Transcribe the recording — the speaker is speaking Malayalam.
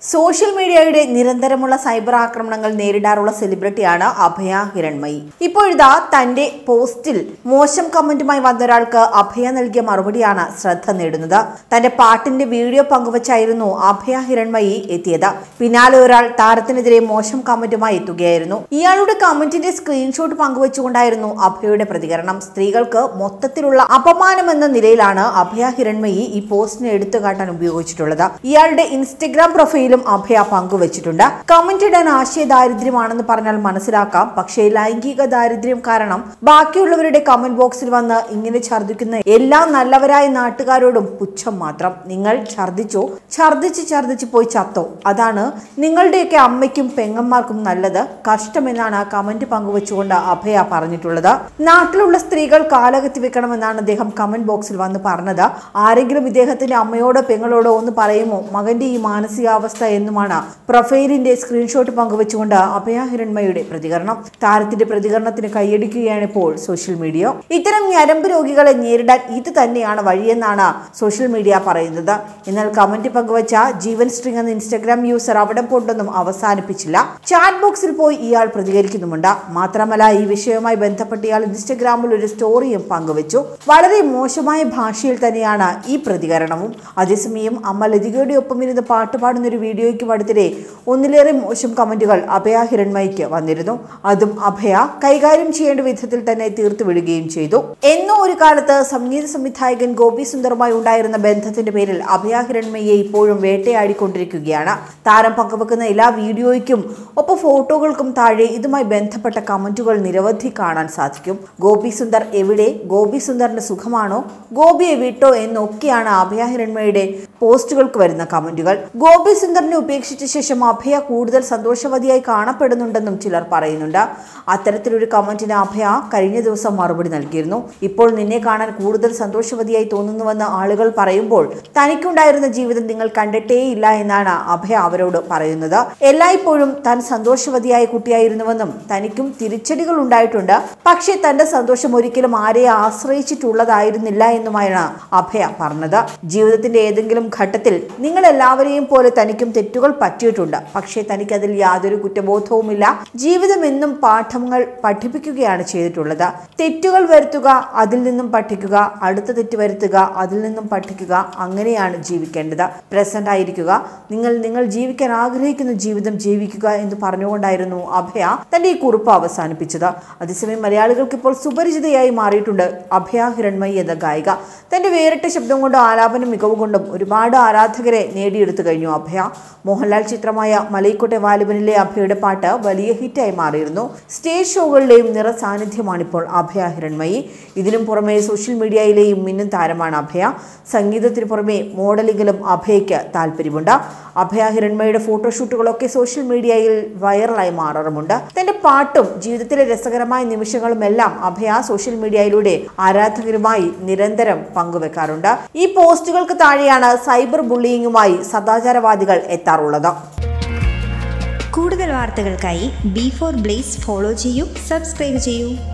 സോഷ്യൽ മീഡിയയുടെ നിരന്തരമുള്ള സൈബർ ആക്രമണങ്ങൾ നേരിടാറുള്ള സെലിബ്രിറ്റിയാണ് അഭയ ഹിരൺമയി ഇപ്പോഴിതാ തന്റെ പോസ്റ്റിൽ മോശം കമന്റുമായി വന്ന ഒരാൾക്ക് അഭയ നൽകിയ മറുപടിയാണ് ശ്രദ്ധ നേടുന്നത് തന്റെ പാട്ടിന്റെ വീഡിയോ പങ്കുവച്ചായിരുന്നു അഭയ ഹിരൺമയി എത്തിയത് പിന്നാലെ ഒരാൾ താരത്തിനെതിരെ മോശം കമന്റുമായി എത്തുകയായിരുന്നു ഇയാളുടെ കമന്റിന്റെ സ്ക്രീൻഷോട്ട് പങ്കുവച്ചുകൊണ്ടായിരുന്നു അഭയയുടെ പ്രതികരണം സ്ത്രീകൾക്ക് മൊത്തത്തിലുള്ള അപമാനമെന്ന നിലയിലാണ് അഭയ ഹിരൺമയി ഈ പോസ്റ്റിനെ എടുത്തു കാട്ടാൻ ഉപയോഗിച്ചിട്ടുള്ളത് ഇയാളുടെ ഇൻസ്റ്റഗ്രാം പ്രൊഫൈലും അഭയ പങ്കുവച്ചിട്ടുണ്ട് കമന്റ് ഇടാൻ ആശയ ദാരിദ്ര്യമാണെന്ന് പറഞ്ഞാൽ മനസ്സിലാക്കാം പക്ഷേ ലൈംഗിക ദാരിദ്ര്യം കാരണം ബാക്കിയുള്ളവരുടെ കമന്റ് ബോക്സിൽ വന്ന് ഇങ്ങനെ ഛർദ്ദിക്കുന്ന എല്ലാ നല്ലവരായ നാട്ടുകാരോടും പുച്ഛം മാത്രം നിങ്ങൾ ഛർദ്ദിച്ചോ ഛർദ്ദിച്ച് ഛർദ്ദിച്ച് പോയി ചത്തോ അതാണ് നിങ്ങളുടെയൊക്കെ അമ്മയ്ക്കും പെങ്ങന്മാർക്കും നല്ലത് കഷ്ടമെന്നാണ് ആ കമന്റ് പങ്കുവച്ചുകൊണ്ട് അഭയ പറഞ്ഞിട്ടുള്ളത് നാട്ടിലുള്ള സ്ത്രീകൾ കാലകത്തി വെക്കണമെന്നാണ് അദ്ദേഹം കമന്റ് ബോക്സിൽ വന്ന് പറഞ്ഞത് ആരെങ്കിലും ഇദ്ദേഹത്തിന്റെ അമ്മയോടോ പെങ്ങളോടോ ഒന്ന് പറയുമോ മകന്റെ ഈ മാനസികാവസ്ഥ എന്നുമാണ് പ്രൊഫൈലിന്റെ സ്ക്രീൻഷോട്ട് പങ്കുവച്ചുകൊണ്ട് അഭയ ഹിരൺമയുടെ പ്രതികരണം താരത്തിന്റെ പ്രതികരണത്തിന് കൈയടിക്കുകയാണ് ഇപ്പോൾ സോഷ്യൽ മീഡിയ ഇത്തരം ഞരമ്പ് രോഗികളെ നേരിടാൻ ഇത് തന്നെയാണ് വഴിയെന്നാണ് സോഷ്യൽ മീഡിയ പറയുന്നത് എന്നാൽ കമന്റ് പങ്കുവച്ച ജീവൻ സ്ട്രിങ് എന്ന ഇൻസ്റ്റഗ്രാം യൂസർ അവിടെ പോണ്ടൊന്നും അവസാനിപ്പിച്ചില്ല ചാറ്റ് ബോക്സിൽ പോയി ഇയാൾ പ്രതികരിക്കുന്നുമുണ്ട് മാത്രമല്ല ഈ വിഷയവുമായി ബന്ധപ്പെട്ട് ഇയാൾ ഇൻസ്റ്റഗ്രാമിൽ ഒരു സ്റ്റോറിയും പങ്കുവച്ചു വളരെ മോശമായ ഭാഷയിൽ തന്നെയാണ് ഈ പ്രതികരണവും അതേസമയം അമ്മ ലതികയുടെ ഒപ്പം ഇരുന്ന് പാട്ട് പാടുന്ന ഒരു വീഡിയോയ്ക്ക് അടുത്തിടെ ഒന്നിലേറെ മോശം കമന്റുകൾ അഭയ ഹിരൺമയ്ക്ക് വന്നിരുന്നു അതും അഭയ കൈകാര്യം ചെയ്യേണ്ട വിധത്തിൽ തന്നെ തീർത്തു വിടുകയും ചെയ്തു എന്നോ ഒരു കാലത്ത് സംഗീത സംവിധായകൻ ഗോപി സുന്ദറുമായി ഉണ്ടായിരുന്ന ബന്ധത്തിന്റെ പേരിൽ അഭയ ഹിരൺമയെ ഇപ്പോഴും വേട്ടയാടിക്കൊണ്ടിരിക്കുകയാണ് താരം പങ്കുവെക്കുന്ന എല്ലാ വീഡിയോയ്ക്കും ഒപ്പം ഫോട്ടോകൾക്കും താഴെ ഇതുമായി ബന്ധപ്പെട്ട കമന്റുകൾ നിരവധി കാണാൻ സാധിക്കും ഗോപി സുന്ദർ എവിടെ ഗോപി സുന്ദറിന്റെ സുഖമാണോ ഗോപിയെ വിട്ടോ എന്നൊക്കെയാണ് അഭയ ഹിരൺമയുടെ പോസ്റ്റുകൾക്ക് വരുന്ന കമന്റുകൾ ഗോപി സുന്ദറിനെ ഉപേക്ഷിച്ച ശേഷം അഭയ കൂടുതൽ സന്തോഷവതിയായി കാണപ്പെടുന്നുണ്ടെന്നും ചിലർ പറയുന്നുണ്ട് അത്തരത്തിലൊരു കമന്റിന് അഭയ കഴിഞ്ഞ ദിവസം മറുപടി നൽകിയിരുന്നു ഇപ്പോൾ നിന്നെ കാണാൻ കൂടുതൽ സന്തോഷവതിയായി തോന്നുന്നുവെന്ന് ആളുകൾ പറയുമ്പോൾ തനിക്കുണ്ടായിരുന്ന ജീവിതം നിങ്ങൾ കണ്ടിട്ടേയില്ല എന്നാണ് അഭയ അവരോട് പറയുന്നത് എല്ലായ്പ്പോഴും താൻ സന്തോഷവതിയായ കുട്ടിയായിരുന്നുവെന്നും തനിക്കും തിരിച്ചടികൾ ഉണ്ടായിട്ടുണ്ട് പക്ഷേ തന്റെ സന്തോഷം ഒരിക്കലും ആരെയും ആശ്രയിച്ചിട്ടുള്ളതായിരുന്നില്ല എന്നുമായാണ് അഭയ പറഞ്ഞത് ജീവിതത്തിന്റെ ഏതെങ്കിലും ഘട്ടത്തിൽ നിങ്ങൾ എല്ലാവരെയും പോലെ തനിക്കും തെറ്റുകൾ പറ്റിയിട്ടുണ്ട് പക്ഷേ തനിക്ക് അതിൽ യാതൊരു കുറ്റബോധവുമില്ല ജീവിതം എന്നും പാഠങ്ങൾ പഠിപ്പിക്കുകയാണ് ചെയ്തിട്ടുള്ളത് തെറ്റുകൾ വരുത്തുക അതിൽ നിന്നും പഠിക്കുക അടുത്ത തെറ്റ് വരുത്തുക അതിൽ നിന്നും പഠിക്കുക അങ്ങനെയാണ് ജീവിക്കേണ്ടത് പ്രസന്റ് ആയിരിക്കുക നിങ്ങൾ നിങ്ങൾ ജീവിക്കാൻ ആഗ്രഹിക്കുന്ന ജീവിതം ജീവിക്കുക എന്ന് പറഞ്ഞുകൊണ്ടായിരുന്നു അഭയ തന്റെ ഈ കുറിപ്പ് അവസാനിപ്പിച്ചത് അതേസമയം മലയാളികൾക്ക് ഇപ്പോൾ സുപരിചിതയായി മാറിയിട്ടുണ്ട് അഭയ ഹിരൺമയി എന്ന ഗായിക തന്റെ വേറിട്ട ശബ്ദം കൊണ്ടും ആലാപന മികവ് കൊണ്ടും ഒരുപാട് ആരാധകരെ നേടിയെടുത്തു കഴിഞ്ഞു അഭയ മോഹൻലാൽ ചിത്രമായ മലയിക്കോട്ടെ വാലിബനിലെ അഭയുടെ പാട്ട് വലിയ ഹിറ്റായി മാറിയിരുന്നു സ്റ്റേജ് ഷോകളുടെയും നിറ സാന്നിധ്യമാണിപ്പോൾ അഭയ ഹിരൺമയി ഇതിനും പുറമെ സോഷ്യൽ മീഡിയയിലെയും മിന്നും താരമാണ് അഭയ സംഗീതത്തിന് പുറമെ മോഡലിംഗിലും അഭയയ്ക്ക് താല്പര്യമുണ്ട് അഭയ ഹിരൺമയുടെ ഫോട്ടോഷൂട്ടുകളൊക്കെ സോഷ്യൽ മീഡിയയിൽ വൈറലായി മാറാറുമുണ്ട് തന്റെ പാട്ടും ജീവിതത്തിലെ രസകരമായ നിമിഷങ്ങളും എല്ലാം അഭയ സോഷ്യൽ മീഡിയയിലൂടെ ആരാധകരുമായി നിരന്തരം പങ്കുവെക്കാറുണ്ട് ഈ പോസ്റ്റുകൾക്ക് താഴെയാണ് സൈബർ ബുള്ളിയിങ്ങുമായി സദാചാരവാദികൾ എത്താറുള്ളത് കൂടുതൽ വാർത്തകൾക്കായി ബി ഫോർ ബ്ലേസ് ഫോളോ ചെയ്യൂ സബ്സ്ക്രൈബ് ചെയ്യൂ